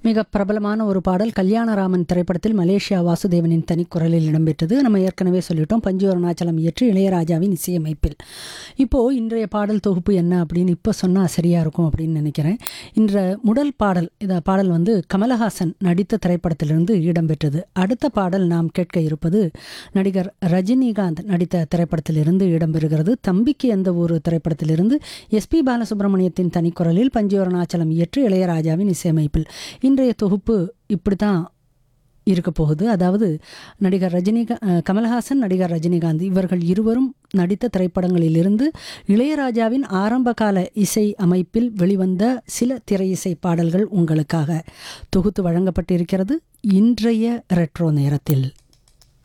மிக பிரபலமான ஒரு பாடல் கல்யாணராமன் திரைப்படத்தில் மலேசியா வாசுதேவனின் தனிக்குரலில் இடம்பெற்றது நம்ம ஏற்கனவே சொல்லிட்டோம் பஞ்சு அருணாச்சலம் இயற்றி இளையராஜாவின் இசையமைப்பில் இப்போது இன்றைய பாடல் தொகுப்பு என்ன அப்படின்னு இப்போ சொன்னால் சரியாக இருக்கும் அப்படின்னு நினைக்கிறேன் இன்ற முதல் பாடல் இந்த பாடல் வந்து கமலஹாசன் நடித்த திரைப்படத்திலிருந்து இடம்பெற்றது அடுத்த பாடல் நாம் கேட்க இருப்பது நடிகர் ரஜினிகாந்த் நடித்த திரைப்படத்திலிருந்து இடம்பெறுகிறது தம்பிக்கு எந்த ஒரு திரைப்படத்திலிருந்து எஸ்பி பாலசுப்ரமணியத்தின் தனிக்குரலில் பஞ்சு அருணாச்சலம் இயற்றி இளையராஜாவின் இசையமைப்பில் இன்றைய தொகுப்பு இப்படி தான் இருக்க போகுது அதாவது நடிகர் ரஜினிகா அஹ், கமல்ஹாசன் நடிகர் ரஜினிகாந்த் இவர்கள் இருவரும் நடித்த திரைப்படங்களிலிருந்து இளையராஜாவின் ஆரம்பகால இசை அமைப்பில் வெளிவந்த சில திரை இசை பாடல்கள் உங்களுக்காக தொகுத்து வழங்கப்பட்டிருக்கிறது இன்றைய ரெட்ரோ நேரத்தில்